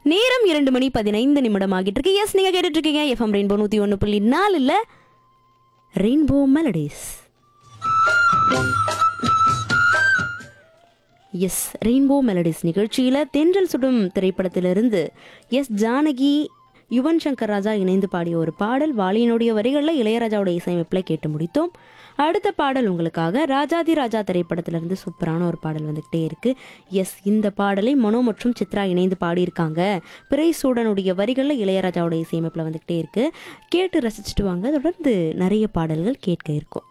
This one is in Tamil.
நேரம் இரண்டு மணி பதினைந்து நிமிடம் ஆகிட்டு இருக்கு எஸ் நீங்க கேட்டுட்டு இருக்கீங்க எஃப்எம் ரெயின்போ நூத்தி ஒன்று புள்ளி நாலுல rainbow melodies yes rainbow melodies நிகழ்ச்சியில் தென்றல் சுடும் திரைப்படத்திலிருந்து எஸ் ஜானகி யுவன் சங்கர் ராஜா இணைந்து பாடிய ஒரு பாடல் வாலியினுடைய வரிகளில் இளையராஜாவோட இசையமைப்பில் கேட்டு முடித்தோம் அடுத்த பாடல் உங்களுக்காக ராஜாதி ராஜா திரைப்படத்திலிருந்து சூப்பரான ஒரு பாடல் வந்துக்கிட்டே இருக்கு எஸ் இந்த பாடலை மனோ மற்றும் சித்ரா இணைந்து பாடியிருக்காங்க பிறை சூடனுடைய வரிகளில் இளையராஜாவோட இசையமைப்பில் வந்துக்கிட்டே இருக்கு கேட்டு ரசிச்சுட்டு வாங்க தொடர்ந்து நிறைய பாடல்கள் கேட்க இருக்கும்